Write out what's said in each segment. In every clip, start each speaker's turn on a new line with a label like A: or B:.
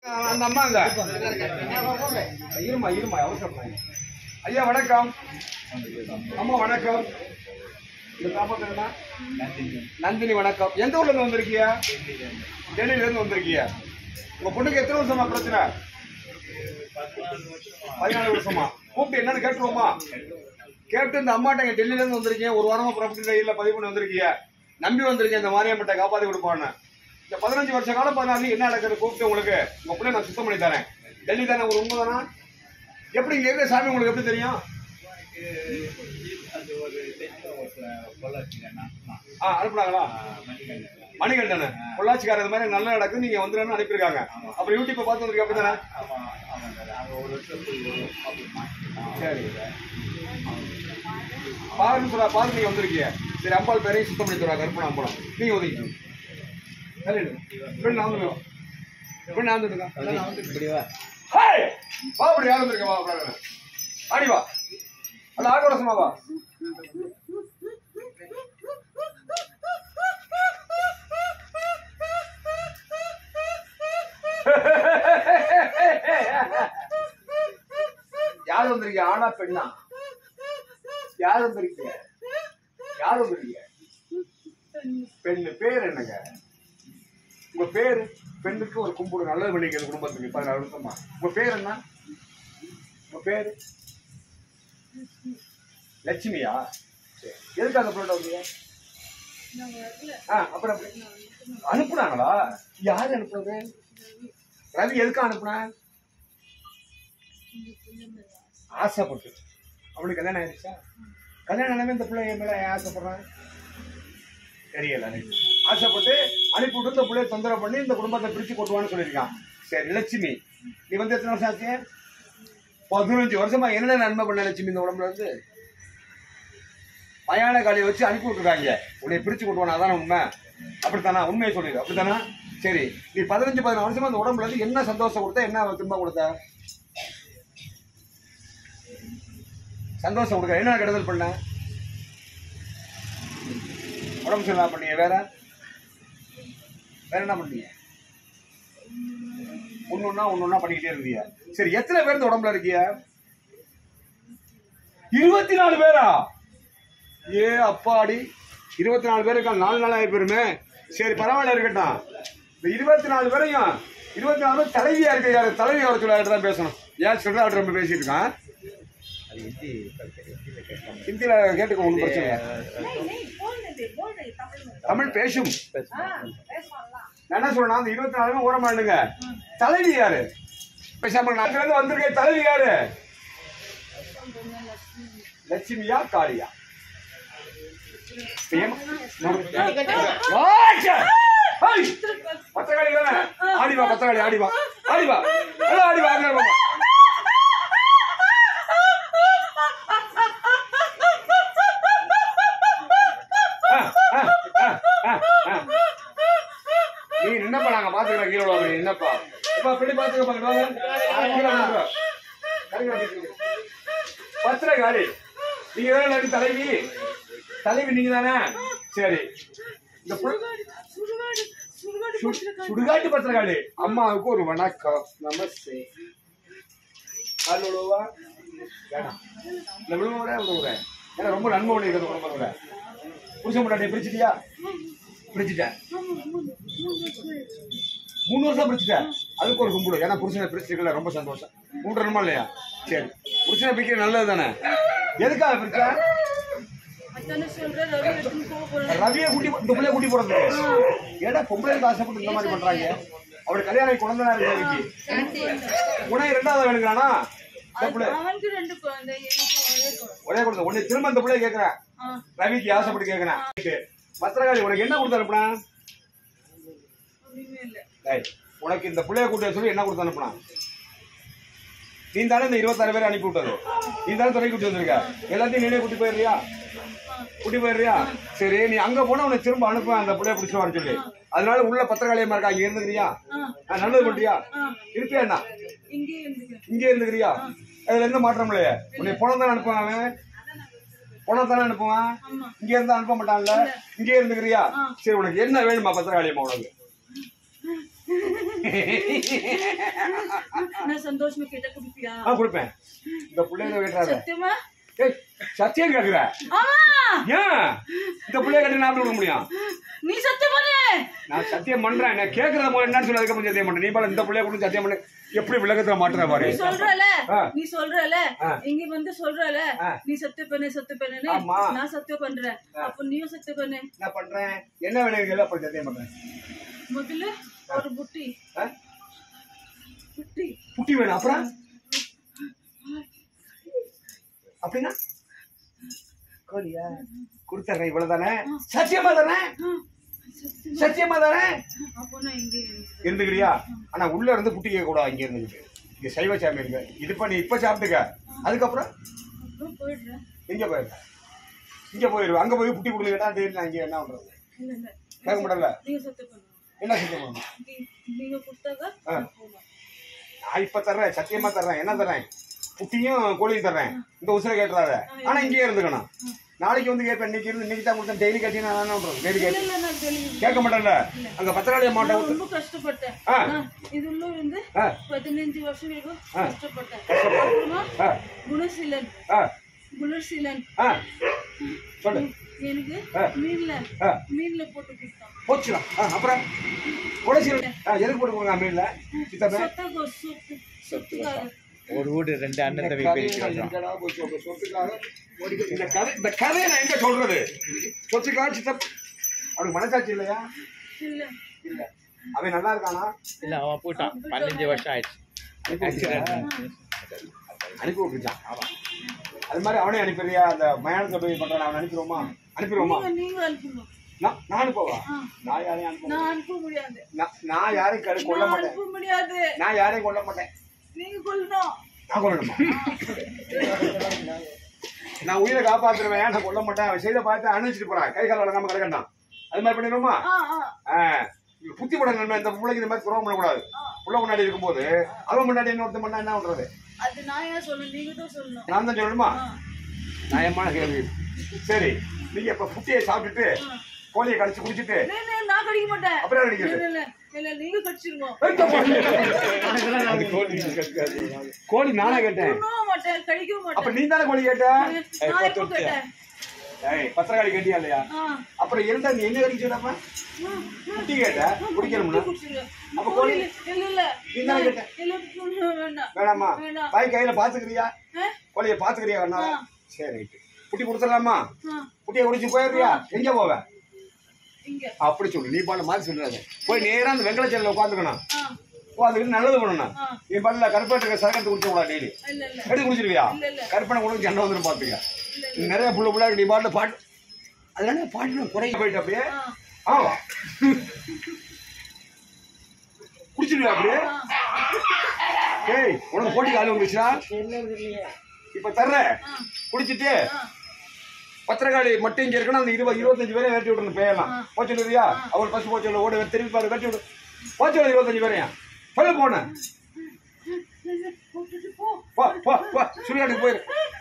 A: அந்த அம்மாங்க இருமா இருமா அவசரம் ஐயா வணக்கம் அம்மா வணக்கம் இந்த பாப்பா பேர் என்ன? நந்தினி வணக்கம் எந்த ஊர்ல இருந்து வந்திருக்கியா டெல்லியில இருந்து வந்திருக்கியா உங்க பொண்ணுக்கு எத்தனை வருஷமா பிரச்சனை பதினாலு வருஷமா கூப்பிட்டு என்னன்னு கேட்டுருவோமா கேட்டு இந்த அம்மாட்ட இங்க டெல்லியில இருந்து வந்திருக்கீங்க ஒரு வாரமா ப்ராப்பர்ட்டி கையில் பதிவு பண்ணி வந்திருக்கீங்க நம்பி வந்திருக்கேன் இந்த மாரியம்மட்ட காப்பாத்தி கொடுப்பான்னு இந்த பதினஞ்சு வருஷ காலம் பதினாலு என்ன நடக்குது கூப்பிட்டு உங்களுக்கு உங்க பிள்ளை நான் சுத்தம் பண்ணி தரேன் டெல்லி தானே ஒரு உண்மை தானா எப்படி இங்க இருக்கிற சாமி உங்களுக்கு எப்படி தெரியும்
B: அது ஒரு தெரிஞ்ச ஒரு பொள்ளாச்சிக்காரனா
A: ஆ அனுப்புனாங்களா மணிகண்டன் பொள்ளாச்சிக்காரர் இது மாதிரி நல்லா நடக்குது நீங்க வந்துடுன்னு அனுப்பியிருக்காங்க அப்புறம் யூடியூப்பை பார்த்து வந்திருக்க அப்படி தானே
B: ஆமா ஆமாங்க அங்க ஒரு வருஷத்துக்கு அப்படி மாட்டிக்கிட்டான்
A: சரி பாருன்னு சொல்ல பாரு நீங்க வந்திருக்கீங்க சரி அம்பாள் பேரையும் சுத்தம் பண்ணி தருவாங்க கருப்பண அம்பலம் நீங்க ஒதுக்கி பெண் நான் வந்துடுங்க பெண் நான் வந்துடுங்க
B: இப்படி வா
A: ஹேய்! வா அப்படி யாரும் இருக்க வா அப்படி ஆடி வா அது ஆக்ரோஷமா வா யார் வந்திருக்கீங்க ஆனா பெண்ணா யார் வந்திருக்கீங்க யார் வந்திருக்கீங்க பெண்ணு பேர் என்னங்க உங்க பேரு பெண்ணுக்கு ஒரு கும்பிடு நல்லது பண்ணிக்கிறது குடும்பத்துக்கு பதினாறு வருஷமா உங்க பேர் என்ன உங்க பேரு லட்சுமியா சரி. எதுக்கு அந்த பிள்ளை வந்தீங்க ஆ அப்புறம் எப்படி? அனுப்புனாங்களா யாரு அனுப்புனது ரவி எதுக்கு அனுப்புனா ஆசைப்பட்டு அவனுக்கு கல்யாணம் ஆயிடுச்சா கல்யாணம் ஆனவே இந்த பிள்ளை என் மேல ஏன் ஆசைப்படுறான் தெரியல எனக்கு. ஆசைப்பட்டு அனுப்பி விட்டு இந்த பிள்ளைய தொந்தரவு பண்ணி இந்த குடும்பத்தை பிரிச்சு கொட்டுவான்னு சொல்லியிருக்கான் சரி லட்சுமி நீ வந்து எத்தனை வருஷம் ஆச்சு பதினஞ்சு வருஷமா என்ன நன்மை பண்ண லட்சுமி இந்த உடம்புல இருந்து மயான காலியை வச்சு அனுப்பி விட்டுருக்காங்க உன்னை பிரிச்சு கொட்டுவானா அதான உண்மை அப்படித்தானா உண்மையை சொல்லிடு அப்படித்தானா சரி நீ பதினஞ்சு பதினாறு வருஷமா இந்த உடம்புல இருந்து என்ன சந்தோஷம் கொடுத்த என்ன துன்பம் கொடுத்த சந்தோஷம் கொடுக்க என்ன கெடுதல் பண்ண உடம்பு சரியில்லாம பண்ணீங்க வேற வேற என்ன பண்ணீங்க ஒன்னொன்னா ஒன்னொன்னா பண்ணிக்கிட்டே இருந்தீங்க சரி எத்தனை பேர் இந்த உடம்புல இருக்கீங்க இருபத்தி நாலு பேரா ஏ அப்பாடி இருபத்தி நாலு பேர் இருக்காங்க நாலு நாள் ஆகி போயிருமே சரி பரவாயில்ல இருக்கட்டும் இந்த இருபத்தி நாலு பேரையும் இருபத்தி நாலு பேர் தலைவியா இருக்க யாரு தலைவி வர சொல்லி தான் பேசணும் ஏன் சொல்ற அவர்கிட்ட ரொம்ப பேசிட்டு இருக்கான்
B: அது ஹிந்தி ஹிந்தியில கேட்பாங்க
A: ஹிந்தியில கேட்டுக்கோ ஒன்றும் பிரச்சனை இல்லை தமிழ் பேசும் நான் என்ன சொல்றேன் அந்த இருபத்தி நாலு பேர் ஓரமா இல்லைங்க தலைவி யாரு பேசாம நாட்டுல இருந்து வந்திருக்க தலைவி யாரு லட்சுமியா காளியா ஏம்மா? ஆச்சே! ஹை! பத்திரகாளி தானே? ஆடி வா பத்திரகாளி ஆடி வா ஆடி வா எல்லாம் ஆடி வா அங்க வா. ஆ, ஆ, ஆ, ஆ, ஆ. நீ என்னப்பா நாங்க பாத்துக்கிறோம் கீழே விழா நீ என்னப்பா இப்ப பிடி பாத்துக்க பாக்க வாங்க ஆ, கீழே விழுந்துரு. கருங்க வச்சுக்கோங்க. பத்திரகாளி நீங்க தானே எல்லாரும் தலைவி தலைவி நீங்க தானே சரி இந்த புள்ள- சு- சுடுகாட்டு பத்திரகாளி அம்மாவுக்கு ஒரு வணக்கம் நமஸ்தே கால் விழுவா வேணாம் இல்ல விழுவுறேன் விழுவுறேன் ஏன்னா ரொம்ப நன்மை பண்ணிருக்கிறது குடும்பத்துல புருஷன் முன்னாடி பிரிச்சுட்டியா பிரிச்சுட்டேன் மூணு வருஷம் பிரிச்சுட்டேன் அதுக்கு ஒரு கும்பிடு ஏன்னா புருஷனை பிரிச்சுக்கல ரொம்ப சந்தோஷம் மூன்றணுமா இல்லையா சரி புருஷனை பிரிக்கிற நல்லது தானே எதுக்காக பிரிச்ச ரவியை கூட்டி இந்த பிள்ளைய கூட்டி போறது ஏடா பொம்பளை ஆசைப்பட்டு இந்த மாதிரி பண்றாங்க அவரு கல்யாணம் ஆகி குழந்தை இருக்கு ரவிக்கு உனக்கு ரெண்டாவது வேணுங்கிறானா இந்த பிள்ளை
C: அவனுக்கு ரெண்டு குழந்தை எனக்கு ஒரே குழந்தை
A: ஒரே குழந்தை உன்னை திரும்ப இந்த பிள்ளைய கேக்குறேன்
C: ஆ.
A: ரவிக்கு ஆசைப்பட்டு கேக்குறேன் பத்திரகாளி உனக்கு என்ன கொடுத்து அனுப்புனா
C: ஒண்ணுமே இல்ல
A: டேய், உனக்கு இந்த பிள்ளைய கூட்ட சொல்லி என்ன கொடுத்து அனுப்புனா நீ தானே இந்த இருபத்தாறு பேரை அனுப்பி விட்டது நீ தானே துணை கூட்டி வந்திருக்க எல்லாத்தையும் நீனே கூட்டி போயிடுறியா கூட்டி போயிடுறியா சரி நீ அங்க போனா உன்னை திரும்ப அனுப்ப அந்த பிள்ளைய பிடிச்சிட்டு வர சொல்லி அதனால உள்ள பத்திரகாளியமா இருக்கா இங்க இருந்துக்கிறியா ஆ, நல்லது பண்றியா இருப்பியா என்ன
C: இங்கே இருந்துக்கிறேன்
A: இங்கே இருந்துக்கிறியா அதுல எந்த மாற்றம் இல்லையே உன்னை பணம் தானே அனுப்புவான் அவன் பணம் தானே அனுப்புவான்
C: ஆமா
A: இங்க இருந்தா அனுப்ப மாட்டான்ல இங்கே இருந்துக்கிறியா சரி உனக்கு என்ன வேணுமா பத்திரகாளியம்மா உனக்கு
C: நான் சந்தோஷமா கேட்டா குடிப்பியா
A: ஆ கொடுப்பேன் இந்த பிள்ளைங்க கேட்டுறாங்க
C: சத்தியமா
A: ஏய் சத்தியம் கேட்குற
C: ஆமா
A: ஏன் இந்த பிள்ளைய கட்டி நான் கொடுக்க முடியும்
C: நீ சத்தியம் பண்ணு
A: நான் சத்தியம் பண்றேன் நான் கேட்கறத போல என்னன்னு சொல்லி அதுக்கப்புறம் சத்தியம் பண்றேன் நீ பாரு இந்த பிள்ளைய கூட சத்தியம் பண்ணு எப்படி விளக்கத்துல மாட்டுற பாரு
C: நீ சொல்றல
A: ஆ.
C: நீ சொல்றல
A: ஆ.
C: இங்க வந்து சொல்றல
A: ஆ.
C: நீ சத்தியம் பண்ணு சத்தியம் பண்ணு
A: ஆமா.
C: நான் சத்தியம் பண்றேன் அப்ப நீயும் சத்தியம் பண்ணு
A: என்ன பண்றேன் என்ன வேணும் கேளு அப்புறம் சத்தியம் பண்றேன்
C: முதல்ல ஒரு புட்டி
A: ஆ?
C: புட்டி
A: புட்டி வேணும் அப்புறம் அப்படின்னா கோழியா கொடுத்துறேன் இவ்வளவுதானே சத்தியமா தானே
C: ஆ, சத்தியம்
A: சத்தியமா தானே
C: அப்போ நான் இங்கே இருந்துக்கிறேன்.
A: இருந்துக்கிறியா ஆனா உள்ள இருந்து புட்டி கேட்க கூடாது இங்க இருந்துக்கிட்டு இங்க சைவ சாமி இருக்கு இது பண்ணி இப்ப சாப்பிட்டுக்க அதுக்கப்புறம்
C: அப்புறம் போயிடுறேன்
A: எங்க போயிருக்க இங்க போயிருவேன் அங்க போய் புட்டி கொடுத்து கேட்டா தெரியல அங்க என்ன பண்றது
C: இல்ல இல்ல
A: கேட்க மாட்டல
C: நீங்க சத்தியம் பண்ணுங்க
A: என்ன சத்தியம் பண்ணணும்
C: நீ- நீங்க கொடுத்தாக்கா
A: ஆ.
C: நான் போவேன்.
A: நான் இப்ப தர்றேன் சத்தியமா தர்றேன் என்ன தர்றேன் புட்டியும் கோழியும் தர்றேன் இந்த உசுரை கேட்டுறாத ஆனா இங்கேயே இருந்துக்கணும் நாளைக்கு வந்து கேட்பேன் இன்னைக்கு இருந்து இன்னைக்கு தான் கொடுத்தேன் டெய்லி கட்டி நான் என்ன பண்றது டெய்லி
C: இல்ல
A: கேட்டு
C: இல்ல நான் தெளிவு
A: கேட்க மாட்டேன்ல அங்க பத்திராளி அம்மாட்ட
C: நான்
A: கொடுத்து
C: ரொம்ப கஷ்டப்பட்டேன்
A: ஆ.
C: நான் இதுள்ள இருந்து
A: ஆ.
C: பதினஞ்சு வருஷம் வரைக்கும்
A: ஆ.
C: கஷ்டப்பட்டேன்
A: கஷ்டப்பட்ட.
C: அப்புறமா
A: ஆ
C: குணசீலன்
A: ஆ
C: குணசீலன்
A: ஆ சொல்லு
C: எனக்கு
A: ஆ.
C: மீன்ல
A: ஆ
C: மீன்ல போட்டு கொடுத்தான்
A: போச்சுடா ஆ அப்புறம் உடச்சி ஆ எதுக்கு போட்டு போங்க மீன்ல சித்தப்பே
C: சொத்த கோ- சொத்து சொத்துக்காக
B: ஒரு வீடு ரெண்டு அண்ணன் தம்பி பிரிச்சு
A: எங்கடா போச்சு உங்க சொத்துக்காக ஓடிக்க- இந்த கதை இந்த கதையை நான் எங்க சொல்றது சொத்துக்காக சித்தப் அவனுக்கு மனசாட்சி இல்லையா
C: இல்ல
A: இல்ல அவன் நல்லா இருக்கானா
B: இல்ல அவன் போயிட்டான் பதினஞ்சு வருஷம் ஆயிடுச்சு
A: அனுப்பி விட்டுருச்சான் ஆமா அது மாதிரி அவனே அனுப்பிடுறியா அந்த மயானத்தை போய் பண்றான் அவன் அனுப்பிடுவோமா அனுப்பிடுவோமா
C: நீங்க நீங்க அனுப்புங்க
A: நான் நான் அனுப்பவா
C: ஆ.
A: நான் யாரையும் அனுப்ப
C: நான் அனுப்ப முடியாது
A: நான் நான் யாரையும் கரு- கொல்ல
C: நான்
A: மாட்டேன்
C: அனுப்ப முடியாது
A: நான் யாரையும் கொல்ல மாட்டேன்
C: நீங்க கொல்லணும்
A: நான் கொல்லணுமா நான் உயிரை காப்பாத்துருவேன் நான் கொல்ல மாட்டேன் அவன் செய்த பார்த்து அனுப்பிச்சிட்டு போறான் கை கால் வழங்காம கிடக்கட்டான் அது மாதிரி பண்ணிடுவோமா
C: ஆ ஆ
A: ஆ, இது புத்தி படம் நன்மை இந்த பிள்ளைக்கு இந்த மாதிரி துரோகம் பண்ணக்கூடாது புள்ள முன்னாடி இருக்கும்போது அவன் முன்னாடி இன்னொருத்தன் பண்ணா என்ன பண்றது
C: அது நான் ஏன் சொல்லணும் நீங்க தான் சொல்லணும்
A: நான் தான் சொல்லணுமா
C: ஆ.
A: நியாயமான கேள்வி சரி நீங்க இப்ப புட்டியை சாப்பிட்டுட்டு கோழியை கடிச்சு குடிச்சிட்டு
C: இல்ல, இல்ல, நான் கடிக்க மாட்டேன்
A: அப்புறம் என்ன கடிக்கிறது?
C: இல்ல, இல்ல, இல்ல, நீங்க கடிச்சிருங்க
A: கோழி நானா கேட்டேன்
C: உண்ணவும் மாட்டேன் கடிக்கவும்
A: அப்ப
C: மாட்டேன்
A: நீ தானே கோழி கேட்ட
C: நான் எப்போ கேட்டேன்
A: ஏய் பத்திரக்காளி கேட்டியா இல்லையா
C: ஆ.
A: அப்புறம் இருந்தா நீ என்ன கடிச்சு சொன்னப்ப குட்டி கேட்ட குடிக்கணும்னா
C: குடிச்சிருங்க.
A: அப்ப கோழி
C: இல்ல, இல்ல, இல்ல.
A: நீ தானே கேட்ட
C: இல்ல, இல்ல, வேண்டாம்.
A: வேணாமா
C: வேண்டாம்.
A: பாய் கையில பாத்துக்கிறியா
C: ஆ?
A: கோழியை பாத்துக்கிறியா வேணா
C: ஆ.
A: சரி ரைட்டு குட்டி கொடுத்துடலாமா
C: ஆ,
A: குட்டியை குடிச்சு போயிடுறியா எங்க போவ
C: இங்க.
A: அப்படி சொல்லு நீ பாட மாதிரி சொல்றாரு போய் நேரா அந்த வெங்கடச்சேரியில் உட்காந்துக்கணும்
C: ஆ,
A: உட்காந்துக்கிட்டு நல்லது பண்ணணும்
C: ஆ.
A: நீ பண்ணல கருப்பேட்டுக்கு சரக்கத்து குடிச்ச கூடாது டெய்லி
C: இல்ல, இல்ல.
A: எடுத்து குடிச்சிருவியா
C: இல்ல, இல்ல.
A: கருப்பனை கூட சண்டை வந்துடும் பாத்துக்க நீ நிறைய புள்ள புள்ள நீ பாட்டு பாட்டு அதனால பாட்டு குறைய போயிட்டு அப்படியே
C: ஆ,
A: ஆமா குடிச்சிருவியா அப்படியே
C: ஆ.
A: ஏய் உனக்கு போட்டி காலம் வந்துச்சா இப்ப தர்றேன்
C: ஆ.
A: குடிச்சிட்டு
C: ஆ.
A: பத்திரக்காளி மட்டும் இங்க இருக்கணும் அந்த இருபது இருபத்தஞ்சு பேரை வெட்டி விடணும் பேயலாம் போச்சு இல்லையா அவர் பஸ் போச்சு இல்லை ஓட திருப்பி பாரு வெட்டி விடு போச்சு இல்லை இருபத்தஞ்சு பேரையா சொல்ல போனேன்
C: போட்டுட்டு போ.
A: போ போ போ சுரியாட்டுக்கு போயிரு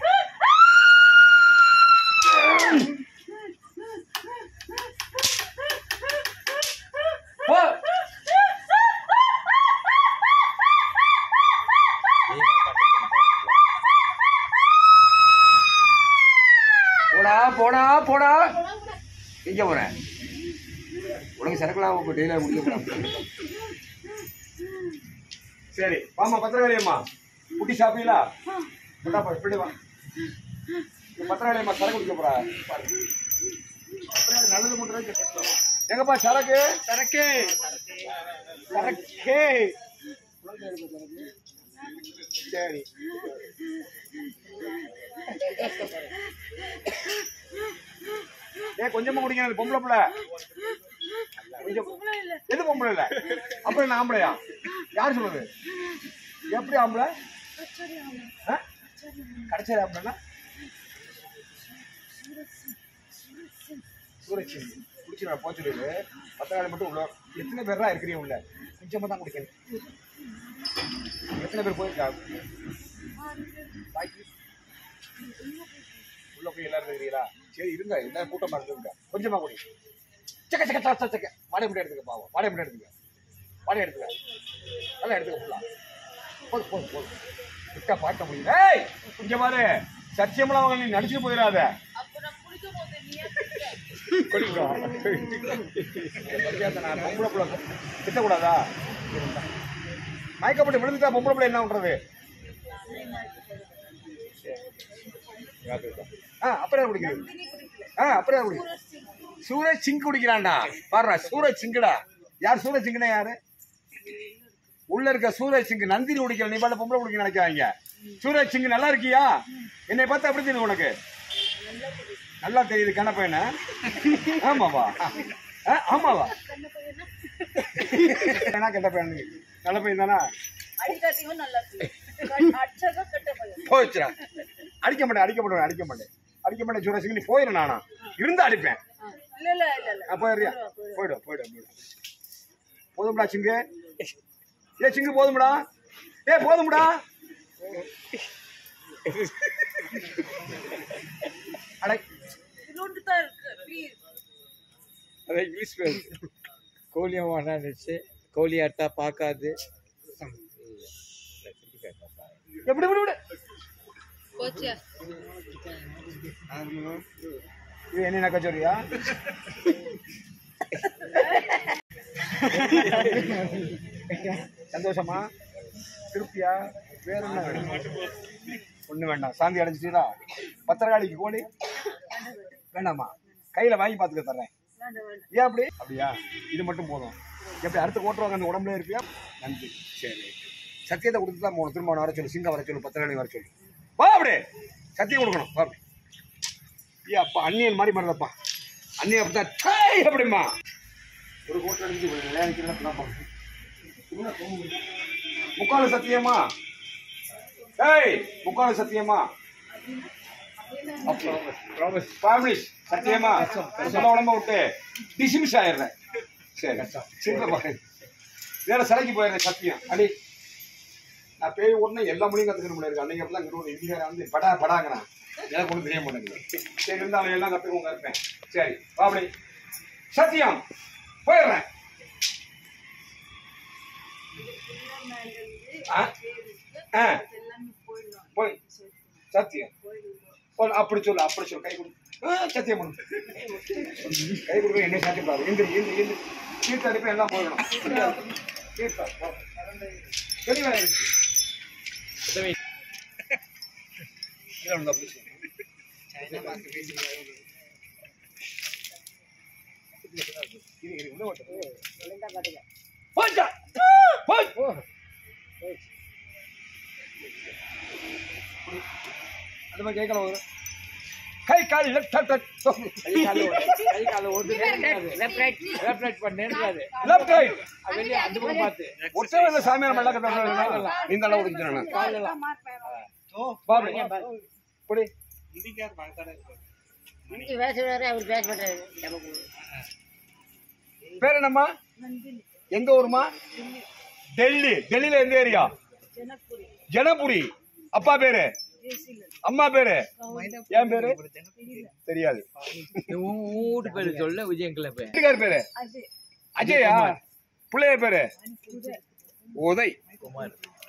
A: போ போடா போடா போடா எங்க போற உனக்கு சரக்குலாம் இப்போ டெய்லியாக முடிக்க போறாங்க சரி வாமா பத்திரகாளி அம்மா குட்டி சாப்பிடலா கொண்டாப்பா இப்படி வா இந்த பத்திரகாளி அம்மா சரக்கு குடிக்க போறா பாரு பத்திரகாளி நல்லது பண்றது எங்கப்பா சரக்கு சரக்கு சரக்கு சரி ஏ கொஞ்சமா குடிங்க அது பொம்பளை பிள்ளை கொஞ்சம்
C: பொம்பளை இல்ல.
A: எது பொம்பளை இல்ல அப்புறம் என்ன ஆம்பளையா யார் சொல்லுது எப்படி ஆம்பளை
C: கச்சேரி ஆகணும்.
A: ஆ? கடைசியில் ஆம்பளைனா சூரஜ் குடிச்சு நான் போச்சு பத்து நாள் மட்டும் உள்ள எத்தனை பேர் தான் இருக்கிறீங்க உள்ள கொஞ்சமா தான் குடிக்கணும் எத்தனை பேர் போயிருக்கா பாக்கி உள்ள போய் எல்லாரும் இருக்கிறீங்களா சரி இருங்க எல்லாரும் கூட்டமா இருந்துருங்க கொஞ்சமா குடி சக்க சக்க சக்க சக்க வாடகை மட்டும் எடுத்துக்க பாவம் வாடகை மட்டும் எடுத்துக்க பாடி எடுத்துக்க நல்லா எடுத்துக்க ஃபுல்லா போதும் போதும் போதும் கிட்ட பார்க்க முடியல ஏய் இங்க பாரு சத்தியமெல்லாம் அவங்க நீ நடிச்சுட்டு போயிடாத
C: அப்ப நான் குடிக்கும் போது நீ ஏன் குடிக்க?
A: நான் பொம்பளை பிள்ளை திட்டக்கூடாதா மயக்கப்பட்டு விழுந்துட்டா பொம்பளை பிள்ளை என்ன பண்றது ஆ அப்புறம் குடிக்கிறது
C: நந்தினி குடிக்கல.
A: ஆ அப்புறம் குடி
C: சூரஜ் சிங்.
A: சூரஜ் சிங் குடிக்கிறான்டா பாருடா சூரஜ் சிங்குடா யார் சூரஜ் சிங்னா யாரு உள்ள இருக்க சூரஜ் சிங் நந்தினி குடிக்கல நீ பாட்டு பொம்பளை குடிக்க நினைக்காதீங்க சூரஜ் சிங் நல்லா இருக்கியா என்னை பார்த்தா எப்படி தெரியும் உனக்கு நல்லா தெரியுது கண்ண பையனை ஆமாவா ஆ, ஆமாவா
C: கண்ணு பையனா?
A: என்ன கெட்ட பையன் நல்ல பையன் தானா
C: அடிக்காட்டியும் நல்லா இருக்கு. கண் அடிச்சாதான் கெட்ட பையன்.
A: போச்சுடா அடிக்க மாட்டேன் அடிக்க மாட்டேன் அடிக்க மாட்டேன் அடிக்க மாட்டேன் சூரஜ் சிங் நீ போயிடும் நானா இருந்தா அடிப்பேன்
C: ஆ. இல்ல இல்ல இல்ல இல்ல
A: ஆ, போயிடுறியா போயிடும் போயிடும் போயிடும் போதும்டா சிங்கு ஏ சிங்கு போதும்டா ஏ போதும்டா அடை
C: இவ்வளோண்டு தான் இருக்கு ப்ளீஸ்
B: அதான் இங்கிலீஷ் பேர் கோழியம் வேணான்னுச்சு கோழி அட்டா பார்க்காது
A: எப்படி விடு விடு
C: போச்சியா
A: இது என்ன கச்சோரியா சந்தோஷமா திருப்தியா வேற என்ன வேணும் ஒண்ணு வேண்டாம் சாந்தி அடைஞ்சிட்டீங்களா பத்திரகாளிக்கு கோழி வேண்டாமா கையில வாங்கி பாத்துக்க தர்றேன்
C: வேண்டாம் வேண்டாம்
A: ஏன் அப்படி அப்படியா இது மட்டும் போதும் எப்படி அடுத்து ஓட்டுறவங்க அந்த உடம்புல இருப்பியா நன்றி சரி சத்தியத்தை கொடுத்து தான் போகணும் திரும்ப அவனை வர சொல்லு சிங்கம் வர சொல்லு பத்திரகாளி வர சொல்லு வா அப்படி சத்தியம் கொடுக்கணும் வா அப்படி ஏ அப்பா அண்ணியன் மாதிரி மறந்தப்பா அண்ணியன் அப்படி தான் டேய் அப்படிமா ஒரு கோட்டை அடிச்சு விளையாடிக்கிறேன் முக்கால சத்தியமா ஏய் முக்கால சத்தியமா ப்ராமிஸ் சத்தியமா சொல்ல உடம்ப விட்டு டிசிமிஸ் ஆயிடுறேன் சரி சின்ன பாரு வேற சிலைக்கு போயிடுறேன் சத்தியம் அடி நான் பேய் உடனே எல்லா மொழியும் கத்துக்கிற முடியாது அன்னைக்கு அப்பதான் இங்க இந்தியார வந்து படா படாங்கிறான் எனக்கு ஒன்றும் தெரிய மாட்டேங்குது சரி இருந்தாலும் எல்லாம் கத்துக்கவங்க இருப்பேன் சரி வா அப்படி சத்தியம் போயிடுறேன் ஆ? ஆ
C: எல்லாமே போயிடலாம்
A: போய் சத்தியம் போய் அப்படி சொல்லு அப்படி சொல்லு கை கொடு ஆ, சத்தியம் பண்ணு கை கொடுக்க என்ன சாத்தியப்படாது இந்து இந்து இந்து தீர்த்த அடிப்பு எல்லாம் போயிடணும் தீர்த்தம் போ. தெளிவா இருக்கு கீழே விழுந்தா போச்சு. இரு, இரு, உள்ள ஓட்டு. போச்சா? போய். அந்த மாதிரி கை கால வரும் கை கால் லெஃப்ட் லெஃப்ட்
B: கை கால கை கால ஒன்று லெஃப்ட் ரைட் லெஃப்ட் ரைட் பண்ணேன்னு
A: லெஃப்ட் ரைட்
B: வெளியே அந்த பக்கம் பார்த்து
A: ஒற்றை வந்து சாமியார் மல்லா கட்ட இந்த அளவு குடிக்கிறேன் பாபு இப்படி
D: இன்னைக்கு வேலை சொல்றாரு அவர் பேச மாட்டாரு நமக்கு
A: பேர் என்னம்மா எங்க ஊருமா டெல்லி டெல்லியில எந்த ஏரியா
C: ஜனக்குடி
A: ஜனபுரி அப்பா பேரு அம்மா பேரு என் பேரு தெரியாது
B: ஊட்டு பேரு சொல்ல விஜயன் கிளப்
A: வீட்டுக்கார் பேரு
C: அது
A: அஜயா பிள்ளைய பேரு உதய்
B: குமார்